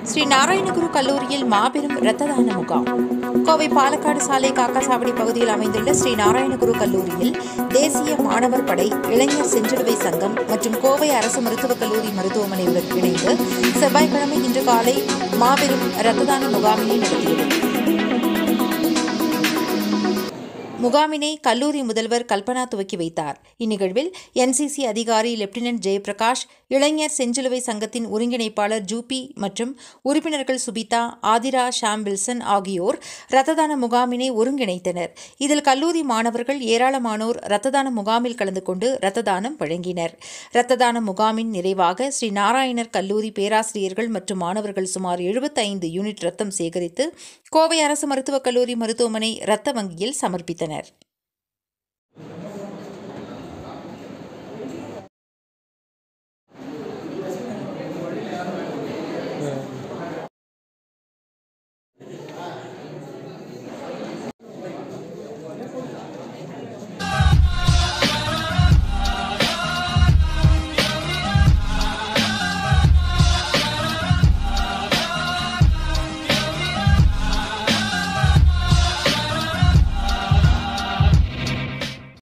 ஸ்ரீ நாராயணகுரு கல்லூரியில் மாபெரும் இரத்த தான முகாம் கோவை பாலக்காடு சாலை காக்காசாவடி பகுதியில் அமைந்துள்ள ஸ்ரீ நாராயணகுரு கல்லூரியில் தேசிய மாணவர் படை இளைஞர் செஞ்சிலுவை சங்கம் மற்றும் கோவை அரசு மருத்துவக் கல்லூரி மருத்துவமனையுடன் இணைந்து செவ்வாய்க்கிழமை இன்று காலை மாபெரும் இரத்த தான முகாமினை நடத்தியது முகாமினை கல்லூரி முதல்வர் கல்பனா துவக்கி வைத்தார் இந்நிகழ்வில் என்சிசி அதிகாரி லெப்டினன்ட் ஜெயபிரகாஷ் இளைஞர் செஞ்சிலுவை சங்கத்தின் ஒருங்கிணைப்பாளர் ஜூபி மற்றும் உறுப்பினர்கள் சுபிதா ஆதிரா ஷாம் வில்சன் ஆகியோர் இரத்த தான முகாமினை ஒருங்கிணைத்தனர் இதில் கல்லூரி மாணவர்கள் ஏராளமானோர் இரத்த தான முகாமில் கலந்து கொண்டு இரத்த தானம் வழங்கினர் இரத்த தான முகாமின் நிறைவாக ஸ்ரீ நாராயணர் கல்லூரி பேராசிரியர்கள் மற்றும் மாணவர்கள் சுமார் 75 யூனிட் ரத்தம் சேகரித்து கோவை அரசு மருத்துவக் கல்லூரி மருத்துவமனை இரத்த வங்கியில் சமர்ப்பித்தனர்